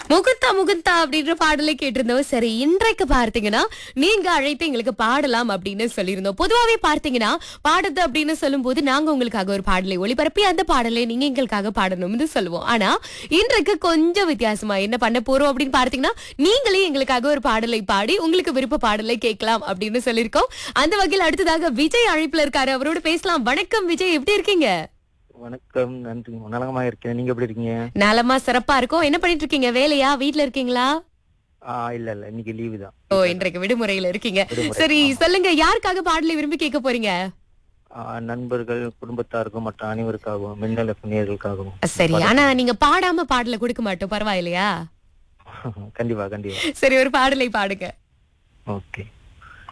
முகுந்தா முகுந்தா அப்படின்ற பாடலை கேட்டிருந்தோம் சரி இன்றைக்கு பார்த்தீங்கன்னா நீங்க அழைத்து எங்களுக்கு பாடலாம் அப்படின்னு சொல்லியிருந்தோம் பொதுவாவே பார்த்தீங்கன்னா பாடுது அப்படின்னு சொல்லும்போது நாங்க உங்களுக்காக ஒரு பாடலை ஒளிபரப்பி அந்த பாடலை நீங்க எங்களுக்காக பாடணும்னு சொல்லுவோம் ஆனா இன்றைக்கு கொஞ்சம் வித்தியாசமா என்ன பண்ண போறோம் அப்படின்னு பார்த்தீங்கன்னா நீங்களே எங்களுக்காக ஒரு பாடலை பாடி உங்களுக்கு விருப்ப பாடலை கேட்கலாம் அப்படின்னு சொல்லியிருக்கோம் அந்த வகையில் அடுத்ததாக விஜய் அழைப்புல இருக்காரு அவரோட பேசலாம் வணக்கம் விஜய் எப்படி இருக்கீங்க வணக்கம் நன்றி நலமா இருக்கேன் நீங்க எப்படி இருக்கீங்க நலமா சிறப்பா இருக்கும் என்ன பண்ணிட்டு இருக்கீங்க வேலையா வீட்ல இருக்கீங்களா ஆ இல்ல இல்ல இன்னைக்கு லீவு தான் ஓ இன்றைக்கு விடுமுறையில இருக்கீங்க விடுமுறை, சரி சொல்லுங்க யாருக்காக பாடலை விரும்பி கேட்க போறீங்க ஆ, நண்பர்கள் குடும்பத்தாருக்கும் மற்ற அனைவருக்காகவும் மின்னல் நேர்களுக்காகவும் சரி ஆனா நீங்க பாடாம பாடல கொடுக்க மாட்டோம் பரவாயில்லையா கண்டிப்பா கண்டிப்பா சரி ஒரு பாடலை பாடுங்க ஓகே